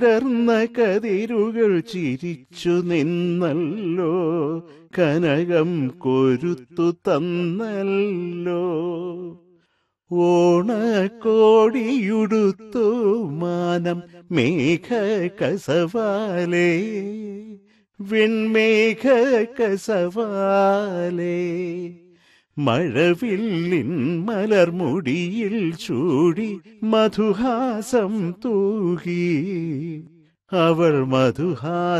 വിടർന്ന കതിരുകൾ ചിരിച്ചു നിന്നല്ലോ കനകം കൊരുത്തു തന്നല്ലോ ഓണക്കോടിയുടുത്തു മാനം മേഘ കസവാലേ വെൺമേഘ കസവാലേ മഴവില്ലിൻ മലർമുടിയിൽ ചൂടി മധുഹാസം തൂകി അവൾ മധുഹാ